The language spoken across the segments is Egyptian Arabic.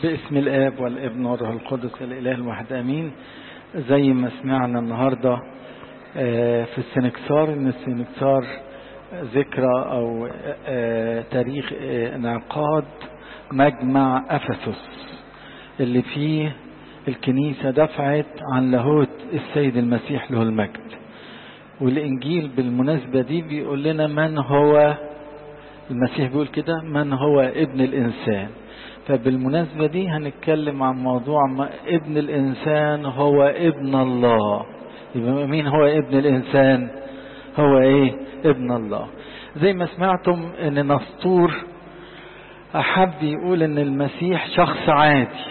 باسم الآب والابن والروح القدس الإله الواحد آمين زي ما سمعنا النهاردة في السنكسار إن السنكسار ذكرى أو تاريخ انعقاد مجمع أفسس اللي فيه الكنيسة دفعت عن لاهوت السيد المسيح له المجد والإنجيل بالمناسبة دي بيقول لنا من هو المسيح بيقول كده من هو ابن الإنسان فبالمناسبة دي هنتكلم عن موضوع ما ابن الإنسان هو ابن الله يبقى مين هو ابن الإنسان هو ايه ابن الله زي ما سمعتم ان نسطور احب يقول ان المسيح شخص عادي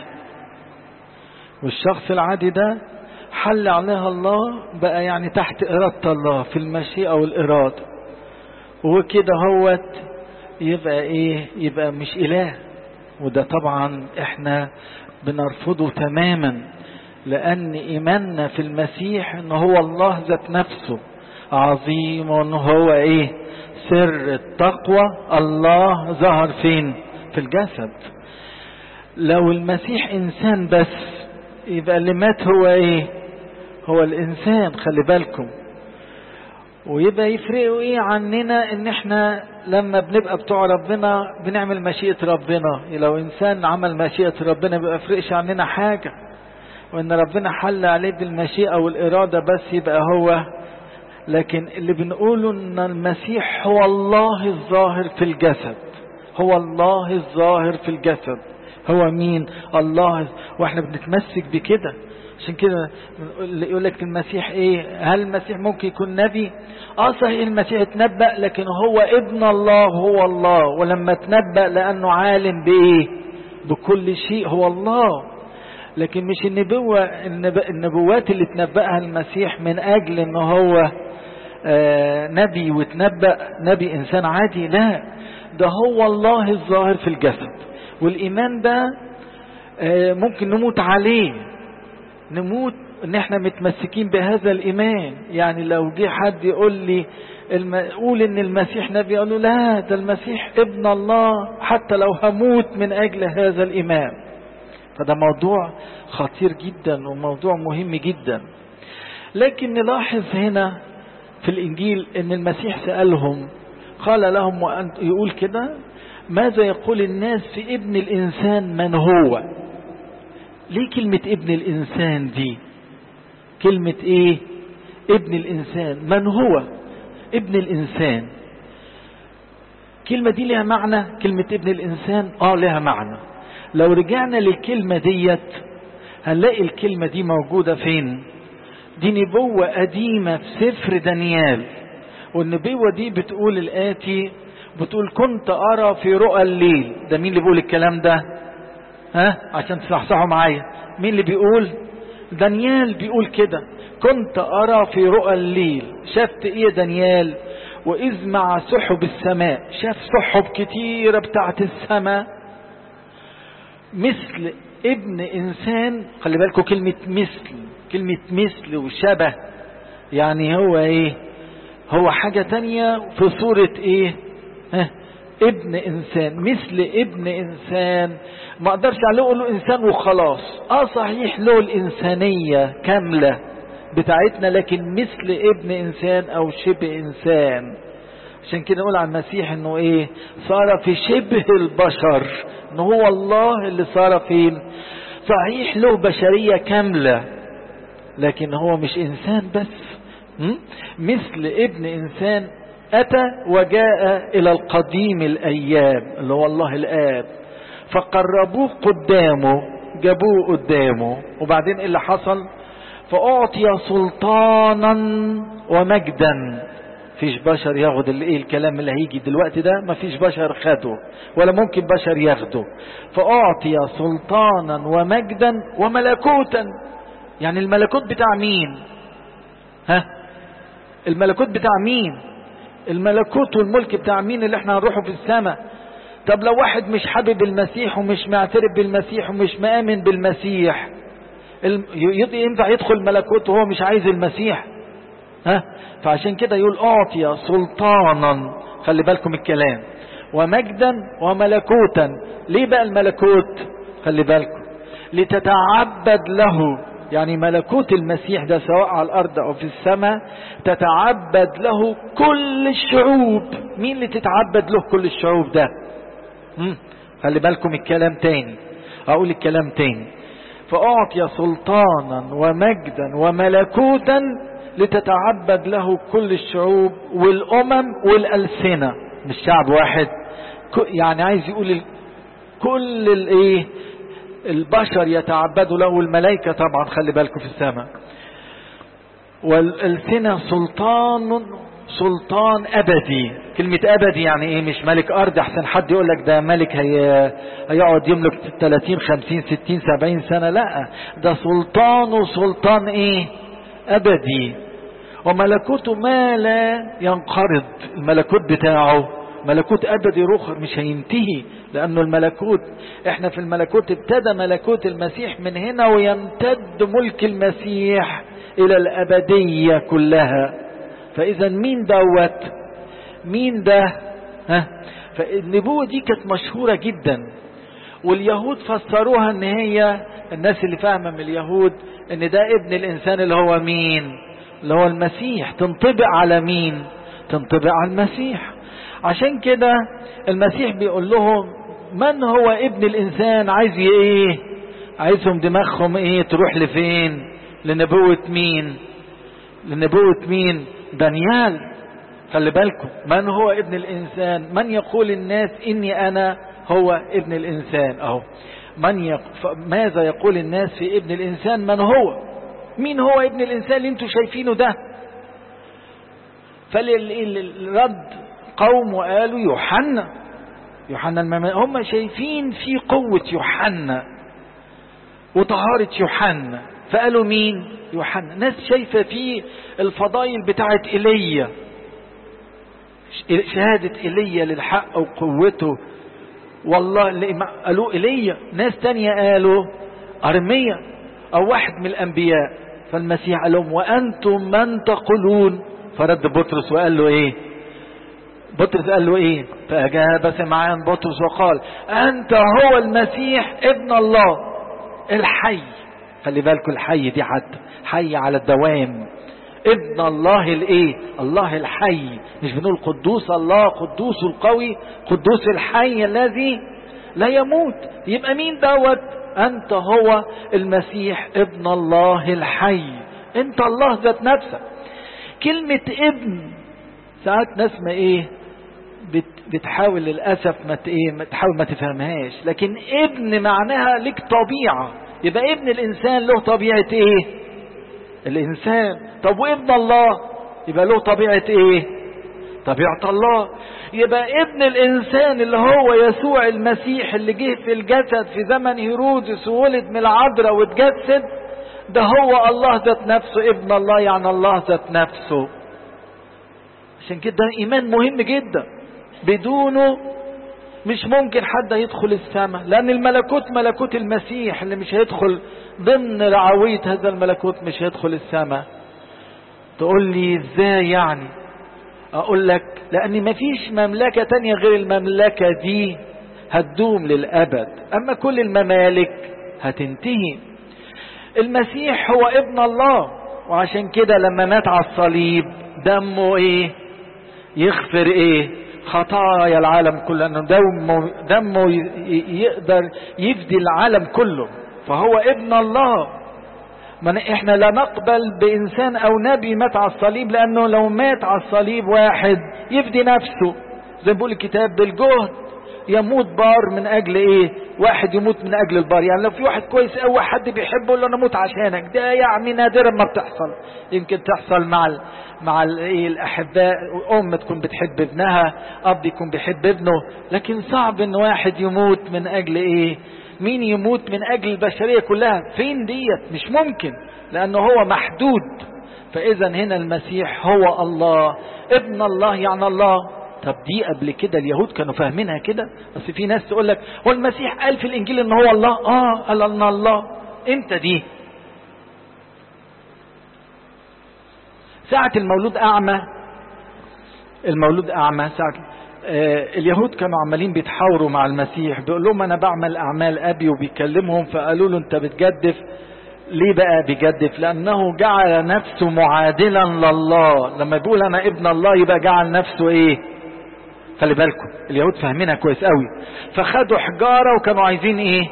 والشخص العادي ده حل عليها الله بقى يعني تحت إرادة الله في المشيئة والإرادة وكده هوت يبقى ايه يبقى مش إله وده طبعا احنا بنرفضه تماما لأن إيماننا في المسيح ان هو الله ذات نفسه عظيم هو ايه سر التقوى الله ظهر فين في الجسد لو المسيح انسان بس يبقى اللي مات هو ايه هو الانسان خلي بالكم ويبقى يفرقوا ايه عننا ان احنا لما بنبقى بتوع ربنا بنعمل مشيئة ربنا لو انسان عمل مشيئة ربنا بيبقى يفرقش عننا حاجة وان ربنا حل عليه بالمشيئة والارادة بس يبقى هو لكن اللي بنقوله ان المسيح هو الله الظاهر في الجسد هو الله الظاهر في الجسد هو مين الله واحنا بنتمسك بكده عشان كده يقول لك المسيح ايه هل المسيح ممكن يكون نبي اه صحيح المسيح اتنبأ لكن هو ابن الله هو الله ولما اتنبأ لانه عالم بايه بكل شيء هو الله لكن مش النبوة النبوات اللي اتنبأها المسيح من اجل ان هو آه نبي وتنبأ نبي انسان عادي لا ده هو الله الظاهر في الجسد والايمان ده آه ممكن نموت عليه نموت ان احنا متمسكين بهذا الايمان يعني لو جه حد يقول لي الم... قول ان المسيح نبي اقول له لا ده المسيح ابن الله حتى لو هموت من اجل هذا الايمان فده موضوع خطير جدا وموضوع مهم جدا لكن نلاحظ هنا في الانجيل ان المسيح سالهم قال لهم وأنت يقول كده ماذا يقول الناس في ابن الانسان من هو ليه كلمة ابن الإنسان دي كلمة إيه ابن الإنسان من هو ابن الإنسان كلمة دي لها معنى كلمة ابن الإنسان آه لها معنى لو رجعنا للكلمة ديت هنلاقي الكلمة دي موجودة فين دي نبوة قديمة في سفر دانيال والنبوة دي بتقول الآتي بتقول كنت أرى في رؤى الليل ده مين اللي بيقول الكلام ده ها عشان تصحصحوا معايا مين اللي بيقول دانيال بيقول كده كنت أرى في رؤى الليل شفت إيه دانيال وإذ مع سحب السماء شاف سحب كتيرة بتاعت السماء مثل ابن إنسان خلي بالكم كلمة مثل كلمة مثل وشبه يعني هو إيه هو حاجة تانية في صورة إيه ها ابن انسان مثل ابن انسان ما اقدرش عليه اقول له انسان وخلاص اه صحيح له الانسانيه كامله بتاعتنا لكن مثل ابن انسان او شبه انسان عشان كده نقول عن المسيح انه ايه صار في شبه البشر ان هو الله اللي صار فين صحيح له بشريه كامله لكن هو مش انسان بس م? مثل ابن انسان أتى وجاء إلى القديم الأيام اللي هو الله الآب فقربوه قدامه جابوه قدامه وبعدين إيه اللي حصل فأعطي سلطانا ومجدا فيش بشر ياخد الايه الكلام اللي هيجي دلوقتي ده ما فيش بشر خده ولا ممكن بشر ياخده فأعطي سلطانا ومجدا وملكوتا يعني الملكوت بتاع مين ها الملكوت بتاع مين الملكوت والملك بتاع مين اللي احنا هنروحه في السماء طب لو واحد مش حابب المسيح ومش معترف بالمسيح ومش مآمن بالمسيح ينفع يدخل الملكوت وهو مش عايز المسيح ها فعشان كده يقول اعطي سلطانا خلي بالكم الكلام ومجدا وملكوتا ليه بقى الملكوت خلي بالكم لتتعبد له يعني ملكوت المسيح ده سواء على الارض او في السماء تتعبد له كل الشعوب مين اللي تتعبد له كل الشعوب ده مم. خلي بالكم الكلام تاني اقول الكلام تاني فاعطي سلطانا ومجدا وملكوتا لتتعبد له كل الشعوب والامم والالسنه مش شعب واحد يعني عايز يقول كل الايه البشر يتعبدوا له الملائكة طبعا خلي بالكم في السماء والألسنة سلطان سلطان أبدي كلمة أبدي يعني إيه مش ملك أرض أحسن حد يقول لك ده ملك هي هيقعد يملك 30 50 60 70 سنة لا ده سلطانه سلطان إيه أبدي وملكوته ما لا ينقرض الملكوت بتاعه ملكوت أبدي رخر مش هينتهي لأنه الملكوت احنا في الملكوت ابتدى ملكوت المسيح من هنا ويمتد ملك المسيح إلى الأبدية كلها فإذا مين دوت مين ده ها فالنبوة دي كانت مشهورة جدا واليهود فسروها ان هي الناس اللي فاهمة من اليهود ان ده ابن الانسان اللي هو مين اللي هو المسيح تنطبق على مين تنطبق على المسيح عشان كده المسيح بيقول لهم من هو ابن الانسان عايز ايه عايزهم دماغهم ايه تروح لفين لنبوة مين لنبوة مين دانيال خلي بالكم من هو ابن الانسان من يقول الناس اني انا هو ابن الانسان اهو من يق... ماذا يقول الناس في ابن الانسان من هو مين هو ابن الانسان اللي انتوا شايفينه ده فالرد قوم وقالوا يوحنا يوحنا المما هم شايفين في قوة يوحنا وطهارة يوحنا فقالوا مين يوحنا ناس شايفة فيه الفضائل بتاعت إيليا شهادة إيليا للحق وقوته والله قالوا إيليا ناس تانية قالوا أرميا أو واحد من الأنبياء فالمسيح قال لهم وأنتم من تقولون فرد بطرس وقال له إيه بطرس قال له ايه فاجاب سمعان بطرس وقال انت هو المسيح ابن الله الحي خلي بالكم الحي دي حتى حي على الدوام ابن الله الايه الله الحي مش بنقول قدوس الله قدوس القوي قدوس الحي الذي لا يموت يبقى مين دوت انت هو المسيح ابن الله الحي انت الله ذات نفسك كلمة ابن ساعات ناس ما ايه بت بتحاول للأسف ما ايه ما تحاول ما تفهمهاش لكن ابن معناها لك طبيعة يبقى ابن الإنسان له طبيعة ايه الإنسان طب وابن الله يبقى له طبيعة ايه طبيعة الله يبقى ابن الإنسان اللي هو يسوع المسيح اللي جه في الجسد في زمن هيرودس وولد من العذراء واتجسد ده هو الله ذات نفسه ابن الله يعني الله ذات نفسه عشان كده ايمان مهم جدا بدونه مش ممكن حد يدخل السماء لان الملكوت ملكوت المسيح اللي مش هيدخل ضمن رعوية هذا الملكوت مش هيدخل السماء تقول لي ازاي يعني اقول لك لان مفيش مملكة تانية غير المملكة دي هتدوم للابد اما كل الممالك هتنتهي المسيح هو ابن الله وعشان كده لما مات على الصليب دمه ايه يغفر ايه خطايا العالم كله انه دمه, دمه يقدر يفدي العالم كله فهو ابن الله من احنا لا نقبل بانسان او نبي مات على الصليب لانه لو مات على الصليب واحد يفدي نفسه زي ما بيقول الكتاب بالجهد يموت بار من اجل ايه واحد يموت من اجل البار يعني لو في واحد كويس قوي حد بيحبه يقول له انا اموت عشانك ده يعني نادرا ما بتحصل يمكن تحصل مع ال مع ال ايه الاحباء ام تكون بتحب ابنها اب يكون بيحب ابنه لكن صعب ان واحد يموت من اجل ايه مين يموت من اجل البشريه كلها فين ديت مش ممكن لانه هو محدود فاذا هنا المسيح هو الله ابن الله يعني الله طب دي قبل كده اليهود كانوا فاهمينها كده بس في ناس تقول لك هو المسيح قال في الانجيل ان هو الله اه قال ان الله امتى دي ساعة المولود اعمى المولود اعمى ساعة آه اليهود كانوا عمالين بيتحاوروا مع المسيح بيقول لهم انا بعمل اعمال ابي وبيكلمهم فقالوا له انت بتجدف ليه بقى بيجدف لانه جعل نفسه معادلا لله لما بيقول انا ابن الله يبقى جعل نفسه ايه خلي بالكم اليهود فاهمينها كويس قوي فخدوا حجارة وكانوا عايزين ايه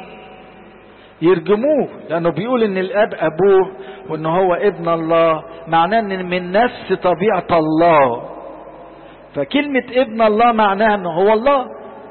يرجموه لانه بيقول ان الاب ابوه وان هو ابن الله معناه ان من نفس طبيعة الله فكلمة ابن الله معناها ان هو الله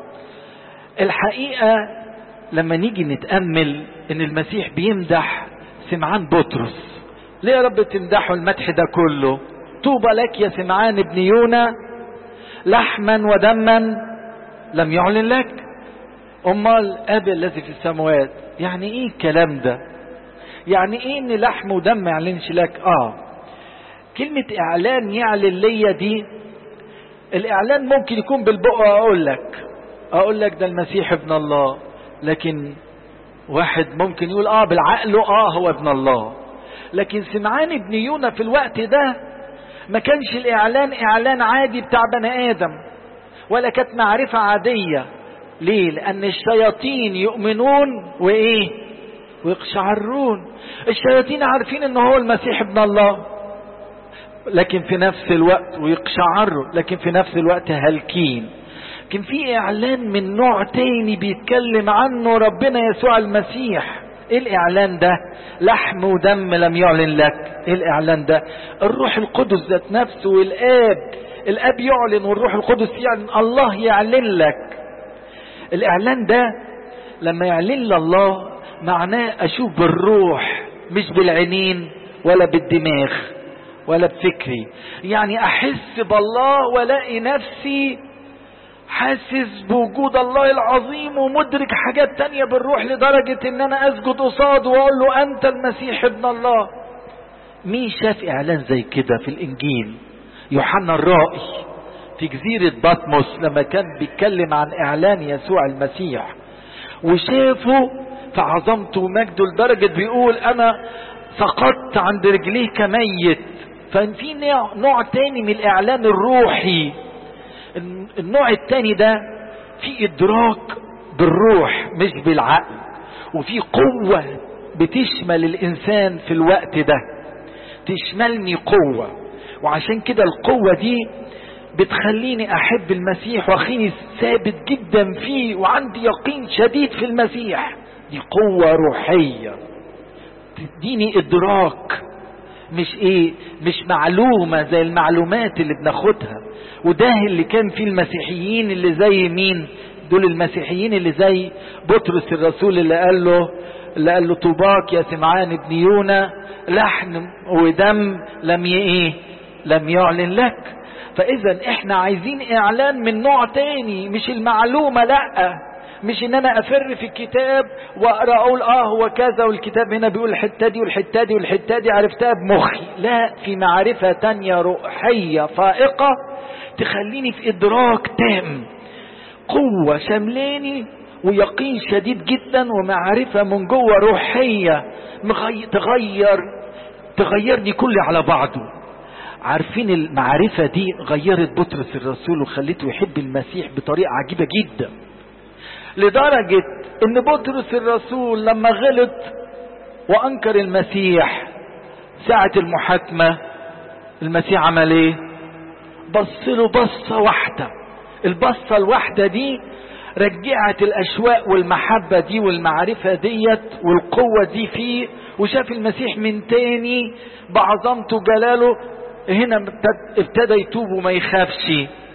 الحقيقة لما نيجي نتأمل ان المسيح بيمدح سمعان بطرس ليه يا رب تمدحوا المدح ده كله طوبى لك يا سمعان ابن يونا لحما ودما لم يعلن لك امال اب الذي في السماوات يعني ايه الكلام ده يعني ايه ان لحم ودم ما يعلنش لك اه كلمة اعلان يعلن ليا دي الاعلان ممكن يكون بالبقى اقول لك اقول لك ده المسيح ابن الله لكن واحد ممكن يقول اه بالعقل اه هو ابن الله لكن سمعان ابن يونا في الوقت ده ما كانش الاعلان اعلان عادي بتاع بني ادم ولا كانت معرفة عادية ليه لان الشياطين يؤمنون وايه ويقشعرون الشياطين عارفين ان هو المسيح ابن الله لكن في نفس الوقت ويقشعروا لكن في نفس الوقت هالكين لكن في اعلان من نوع تاني بيتكلم عنه ربنا يسوع المسيح ايه الاعلان ده لحم ودم لم يعلن لك ايه الاعلان ده الروح القدس ذات نفسه والاب الاب يعلن والروح القدس يعلن الله يعلن لك الاعلان ده لما يعلن لله معناه اشوف بالروح مش بالعينين ولا بالدماغ ولا بفكري يعني احس بالله والاقي نفسي حاسس بوجود الله العظيم ومدرك حاجات تانية بالروح لدرجة ان انا اسجد قصاده واقول له انت المسيح ابن الله مين شاف اعلان زي كده في الانجيل يوحنا الرائي في جزيرة بطمس لما كان بيتكلم عن اعلان يسوع المسيح وشافه في عظمته ومجده لدرجة بيقول انا سقطت عند رجليه كميت ففي نوع تاني من الاعلان الروحي النوع التاني ده في ادراك بالروح مش بالعقل وفي قوة بتشمل الانسان في الوقت ده تشملني قوة وعشان كده القوة دي بتخليني احب المسيح واخيني ثابت جدا فيه وعندي يقين شديد في المسيح دي قوة روحية تديني ادراك مش ايه مش معلومة زي المعلومات اللي بناخدها وده اللي كان فيه المسيحيين اللي زي مين دول المسيحيين اللي زي بطرس الرسول اللي قال له اللي قال له طوباك يا سمعان ابن يونا لحن ودم لم ايه لم يعلن لك فاذا احنا عايزين اعلان من نوع تاني مش المعلومة لا مش ان انا افر في الكتاب واقرا اقول اه هو كذا والكتاب هنا بيقول الحته دي والحته دي والحته دي عرفتها بمخي لا في معرفه تانية روحيه فائقه تخليني في ادراك تام قوه شملاني ويقين شديد جدا ومعرفه من جوه روحيه تغير تغيرني كلي على بعضه عارفين المعرفة دي غيرت بطرس الرسول وخلته يحب المسيح بطريقة عجيبة جدا لدرجة ان بطرس الرسول لما غلط وانكر المسيح ساعة المحاكمة المسيح عمل ايه بص له بصة واحدة البصة الواحدة دي رجعت الاشواق والمحبة دي والمعرفة ديت والقوة دي فيه وشاف المسيح من تاني بعظمته جلاله هنا ابتدى يتوب وما يخافش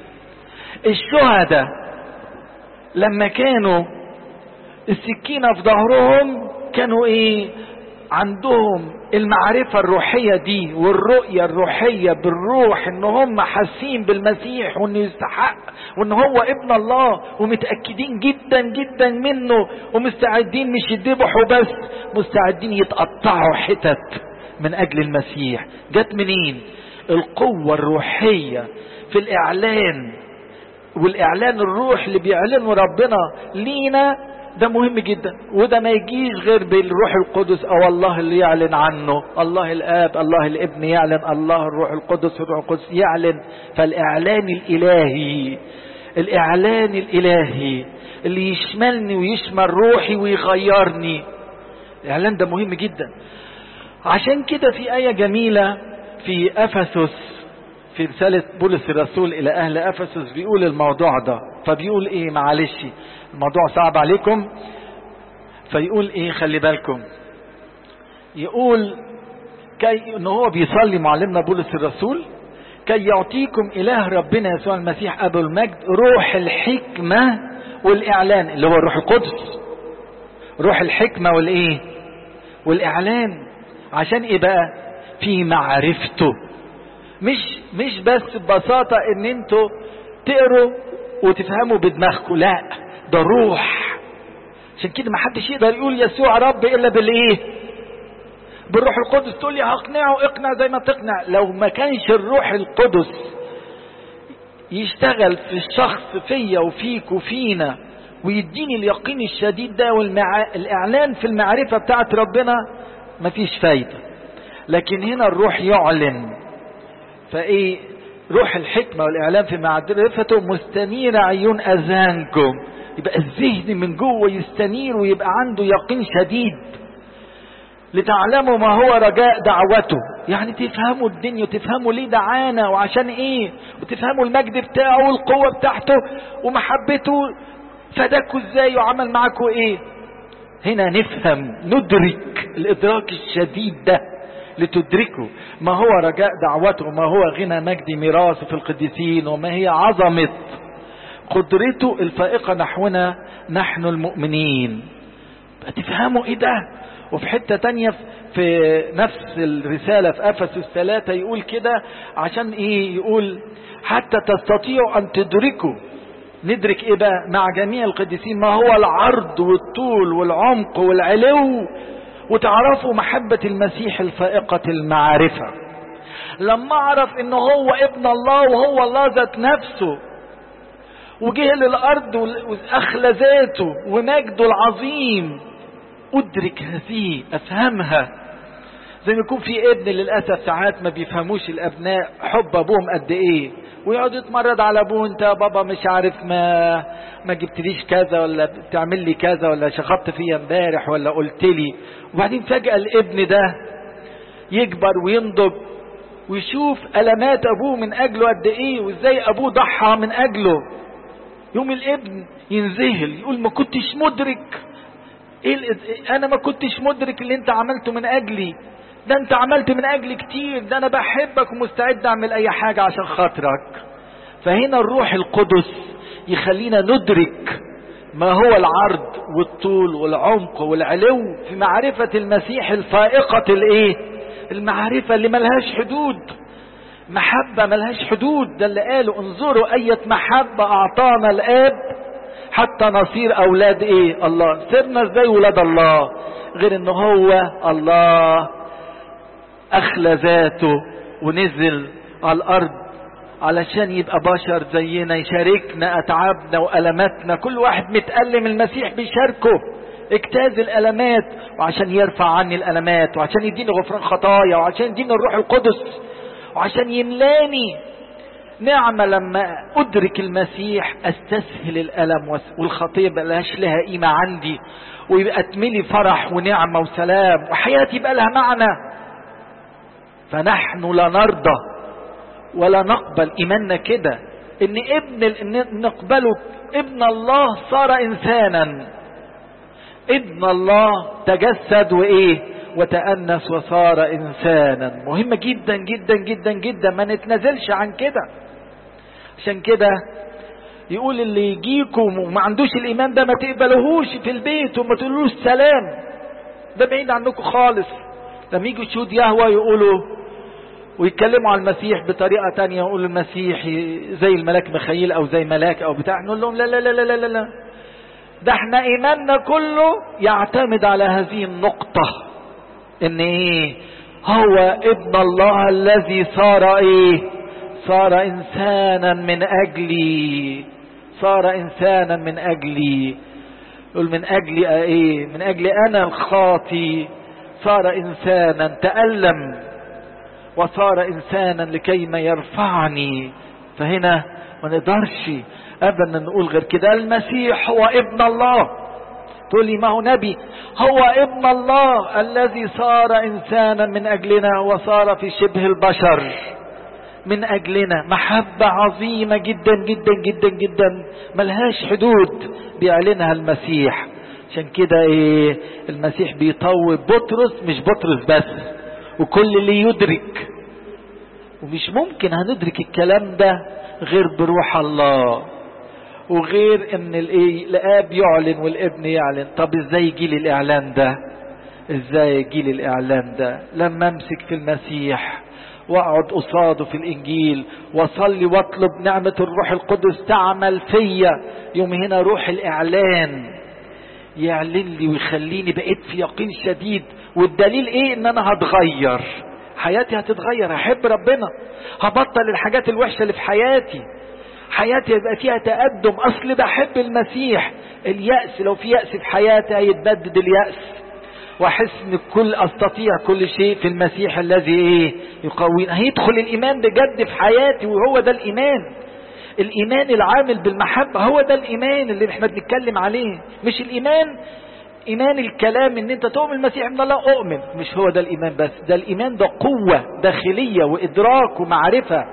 الشهداء لما كانوا السكينة في ظهرهم كانوا ايه عندهم المعرفة الروحية دي والرؤية الروحية بالروح ان هم حاسين بالمسيح وانه يستحق وان هو ابن الله ومتأكدين جدا جدا منه ومستعدين مش يذبحوا بس مستعدين يتقطعوا حتت من اجل المسيح جت منين القوة الروحية في الاعلان والاعلان الروح اللي بيعلنه ربنا لينا ده مهم جدا وده ما يجيش غير بالروح القدس او الله اللي يعلن عنه الله الاب الله الابن يعلن الله الروح القدس الروح القدس يعلن فالاعلان الالهي الاعلان الالهي اللي يشملني ويشمل روحي ويغيرني الاعلان ده مهم جدا عشان كده في آية جميلة في أفسس في رسالة بولس الرسول إلى أهل أفسس بيقول الموضوع ده فبيقول إيه معلش الموضوع صعب عليكم فيقول إيه خلي بالكم يقول كي إن هو بيصلي معلمنا بولس الرسول كي يعطيكم إله ربنا يسوع المسيح أبو المجد روح الحكمة والإعلان اللي هو الروح القدس روح الحكمة والإيه والإعلان عشان إيه بقى في معرفته مش مش بس ببساطة إن أنتوا تقروا وتفهموا بدماغكم لا ده روح عشان كده ما حدش يقدر يقول يسوع رب إلا بالإيه بالروح القدس تقول لي هقنعه اقنع زي ما تقنع لو ما كانش الروح القدس يشتغل في الشخص فيا وفيك وفينا ويديني اليقين الشديد ده والإعلان في المعرفة بتاعت ربنا مفيش فايدة لكن هنا الروح يعلن فايه روح الحكمة والإعلان في معرفته مستنير عيون أذهانكم يبقى الذهن من جوه يستنير ويبقى عنده يقين شديد لتعلموا ما هو رجاء دعوته يعني تفهموا الدنيا وتفهموا ليه دعانا وعشان ايه وتفهموا المجد بتاعه والقوة بتاعته ومحبته فداكوا ازاي وعمل معاكوا ايه هنا نفهم ندرك الادراك الشديد ده لتدركوا ما هو رجاء دعوته وما هو غنى مجد ميراثه في القديسين وما هي عظمة قدرته الفائقة نحونا نحن المؤمنين تفهموا ايه ده وفي حتة تانية في نفس الرسالة في أفسس ثلاثة يقول كده عشان ايه يقول حتى تستطيعوا ان تدركوا ندرك ايه بقى مع جميع القديسين ما هو العرض والطول والعمق والعلو وتعرفوا محبة المسيح الفائقة المعرفة لما اعرف ان هو ابن الله وهو الله ذات نفسه وجه للارض واخلى ذاته ومجده العظيم ادرك هذه افهمها زي ما يكون في ابن للاسف ساعات ما بيفهموش الابناء حب ابوهم قد ايه ويقعد يتمرد على ابوه انت بابا مش عارف ما ما جبتليش كذا ولا بتعمل لي كذا ولا شخطت فيا امبارح ولا قلت لي وبعدين فجأة الابن ده يكبر وينضج ويشوف ألمات أبوه من أجله قد إيه وإزاي أبوه ضحى من أجله يوم الابن ينذهل يقول ما كنتش مدرك إيه أنا ما كنتش مدرك اللي أنت عملته من أجلي ده أنت عملت من أجلي كتير ده أنا بحبك ومستعد أعمل أي حاجة عشان خاطرك فهنا الروح القدس يخلينا ندرك ما هو العرض والطول والعمق والعلو في معرفة المسيح الفائقة الايه المعرفة اللي ملهاش حدود محبة ملهاش حدود ده اللي قالوا انظروا اية محبة اعطانا الاب حتى نصير اولاد ايه الله صرنا ازاي ولاد الله غير ان هو الله اخلى ذاته ونزل على الارض علشان يبقى بشر زينا يشاركنا اتعابنا والاماتنا كل واحد متألم المسيح بيشاركه اجتاز الالمات وعشان يرفع عني الالمات وعشان يديني غفران خطايا وعشان يديني الروح القدس وعشان يملاني نعمة لما ادرك المسيح استسهل الالم والخطية بقاش لها قيمة عندي ويبقى تملي فرح ونعمة وسلام وحياتي بقى لها معنى فنحن لا نرضى ولا نقبل ايماننا كده ان ابن نقبله ابن الله صار انسانا ابن الله تجسد وايه وتأنس وصار انسانا مهمة جدا جدا جدا جدا ما نتنازلش عن كده عشان كده يقول اللي يجيكم وما عندوش الايمان ده ما تقبلوهوش في البيت وما تقولوش سلام ده بعيد عنكم خالص لما يجوا شهود يهوى يقولوا ويتكلموا على المسيح بطريقة تانية يقولوا المسيح زي الملاك مخيل او زي ملاك او بتاع نقول لهم لا لا لا لا لا لا ده احنا ايماننا كله يعتمد على هذه النقطة ان ايه هو ابن الله الذي صار ايه صار انسانا من اجلي صار انسانا من اجلي يقول من اجلي ايه من اجلي انا الخاطي صار انسانا تألم وصار انسانا لكي ما يرفعني فهنا ما نقدرش ابدا نقول غير كده المسيح هو ابن الله تقول لي ما هو نبي هو ابن الله الذي صار انسانا من اجلنا وصار في شبه البشر من اجلنا محبة عظيمة جدا جدا جدا جدا ملهاش حدود بيعلنها المسيح عشان كده ايه المسيح بيطوب بطرس مش بطرس بس وكل اللي يدرك ومش ممكن هندرك الكلام ده غير بروح الله وغير ان الايه الاب يعلن والابن يعلن طب ازاي يجي لي الاعلان ده ازاي يجي لي الاعلان ده لما امسك في المسيح واقعد قصاده في الانجيل واصلي واطلب نعمه الروح القدس تعمل فيا يوم هنا روح الاعلان يعلن لي ويخليني بقيت في يقين شديد والدليل ايه ان انا هتغير حياتي هتتغير هحب ربنا هبطل الحاجات الوحشه اللي في حياتي حياتي يبقى فيها تقدم اصل بحب المسيح اليأس لو في يأس في حياتي هيتبدد اليأس واحس ان كل استطيع كل شيء في المسيح الذي ايه يقويني هيدخل الايمان بجد في حياتي وهو ده الايمان الايمان العامل بالمحبه هو ده الايمان اللي احنا بنتكلم عليه مش الايمان ايمان الكلام ان انت تؤمن المسيح من الله اؤمن مش هو ده الايمان بس ده الايمان ده قوه داخليه وادراك ومعرفه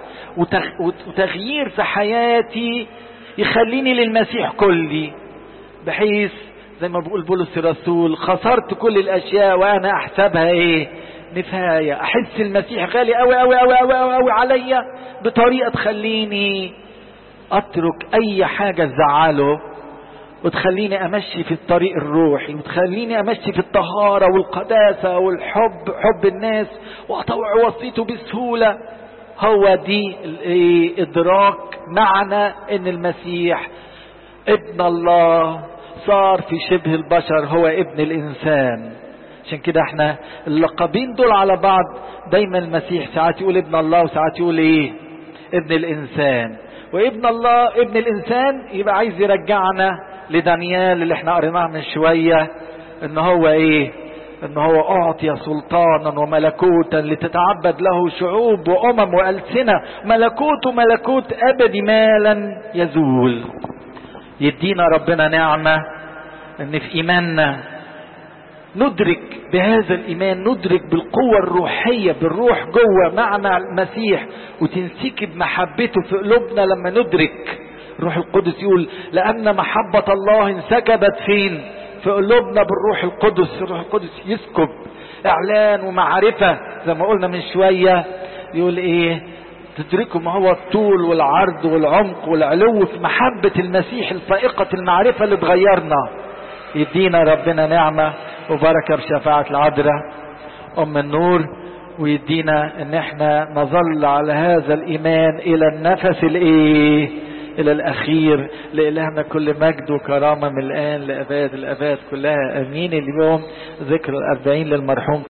وتغيير في حياتي يخليني للمسيح كلي بحيث زي ما بيقول بولس الرسول خسرت كل الاشياء وانا احسبها ايه نفايه احس المسيح غالي قوي قوي قوي قوي قوي, قوي عليا بطريقه تخليني اترك اي حاجه تزعله وتخليني امشي في الطريق الروحي وتخليني امشي في الطهاره والقداسه والحب حب الناس واطوع وصيته بسهوله هو دي ادراك معنى ان المسيح ابن الله صار في شبه البشر هو ابن الانسان عشان كده احنا اللقبين دول على بعض دايما المسيح ساعات يقول ابن الله وساعات يقول ايه ابن الانسان وابن الله ابن الانسان يبقى عايز يرجعنا لدانيال اللي احنا قريناه من شوية ان هو ايه ان هو اعطي سلطانا وملكوتا لتتعبد له شعوب وامم والسنة ملكوت ملكوت ابدي مالا يزول يدينا ربنا نعمة ان في ايماننا ندرك بهذا الايمان ندرك بالقوة الروحية بالروح جوه معنى المسيح وتنسكب محبته في قلوبنا لما ندرك الروح القدس يقول لأن محبة الله انسكبت فين في قلوبنا بالروح القدس الروح القدس يسكب إعلان ومعرفة زي ما قلنا من شوية يقول إيه تدركوا ما هو الطول والعرض والعمق والعلو في محبة المسيح الفائقة المعرفة اللي تغيرنا يدينا ربنا نعمة وبركة بشفاعة العذراء أم النور ويدينا ان احنا نظل على هذا الايمان الى النفس الايه الى الاخير لالهنا كل مجد وكرامه من الان لاباد الاباد كلها امين اليوم ذكر الاربعين للمرحوم